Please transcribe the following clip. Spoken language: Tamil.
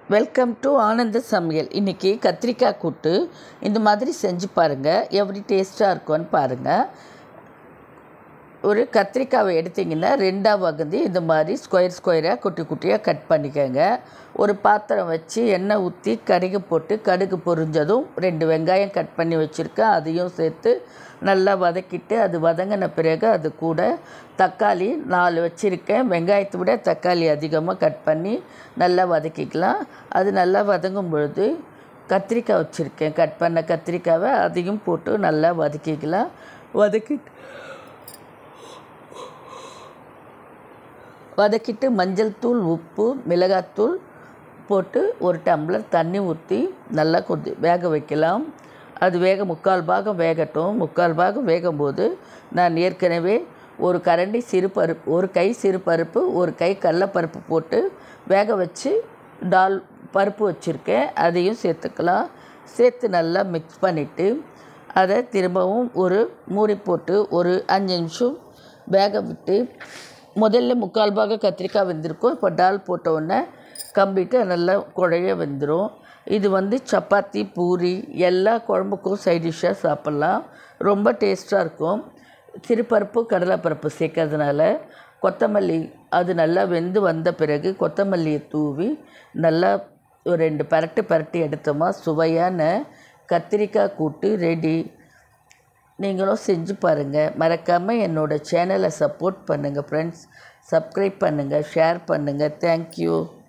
வெல்கம் டு ஆனந்த சமையல் இன்றைக்கி கத்திரிக்காய் கூட்டு இந்த மாதிரி செஞ்சு பாருங்கள் எப்படி டேஸ்ட்டாக இருக்கும்னு பாருங்கள் ஒரு கத்திரிக்காவை எடுத்திங்கன்னா ரெண்டாக வகுந்து இந்த மாதிரி ஸ்கொயர் ஸ்கொயராக குட்டி குட்டியாக கட் பண்ணிக்கோங்க ஒரு பாத்திரம் வச்சு எண்ணெய் ஊற்றி கடுகு போட்டு கடுகு பொரிஞ்சதும் ரெண்டு வெங்காயம் கட் பண்ணி வச்சுருக்கேன் அதையும் சேர்த்து நல்லா வதக்கிட்டு அது வதங்கின பிறகு அது கூட தக்காளி நாலு வச்சுருக்கேன் வெங்காயத்தை விட தக்காளி அதிகமாக கட் பண்ணி நல்லா வதக்கிக்கலாம் அது நல்லா வதங்கும் பொழுது கத்திரிக்காய் வச்சுருக்கேன் கட் பண்ண கத்திரிக்காவை அதையும் போட்டு நல்லா வதக்கிக்கலாம் வதக்கிட்டு வதக்கிட்டு மஞ்சள் தூள் உப்பு மிளகாத்தூள் போட்டு ஒரு டம்ளர் தண்ணி ஊற்றி நல்லா கொதி வேக வைக்கலாம் அது வேக முக்கால் பாகம் வேகட்டும் முக்கால் பாகம் வேகும்போது நான் ஏற்கனவே ஒரு கரண்டி சிறு பருப்பு ஒரு கை சிறு பருப்பு ஒரு கை கடலப்பருப்பு போட்டு வேக வச்சு டால் பருப்பு வச்சுருக்கேன் அதையும் சேர்த்துக்கலாம் சேர்த்து நல்லா மிக்ஸ் பண்ணிவிட்டு அதை திரும்பவும் ஒரு மூடி போட்டு ஒரு அஞ்சு நிமிஷம் வேக விட்டு முதல்ல முக்கால் பாகம் கத்திரிக்காய் வெந்திருக்கும் இப்போ டால் போட்ட உடனே கம்ப்ளீட்டாக நல்லா குழைய வெந்துடும் இது வந்து சப்பாத்தி பூரி எல்லா குழம்புக்கும் சைட் டிஷ்ஷாக சாப்பிட்லாம் ரொம்ப டேஸ்ட்டாக இருக்கும் சிறுபருப்பு கடலைப்பருப்பு சேர்க்கறதுனால கொத்தமல்லி அது நல்லா வெந்து வந்த பிறகு கொத்தமல்லியை தூவி நல்லா ஒரு ரெண்டு பரட்டு பரட்டி எடுத்தோமா சுவையான கத்திரிக்காய் கூட்டு ரெடி நீங்களும் செஞ்சு பாருங்கள் மறக்காமல் என்னோடய சேனலை சப்போர்ட் பண்ணுங்கள் ஃப்ரெண்ட்ஸ் சப்ஸ்கிரைப் பண்ணுங்கள் ஷேர் பண்ணுங்கள் தேங்க்யூ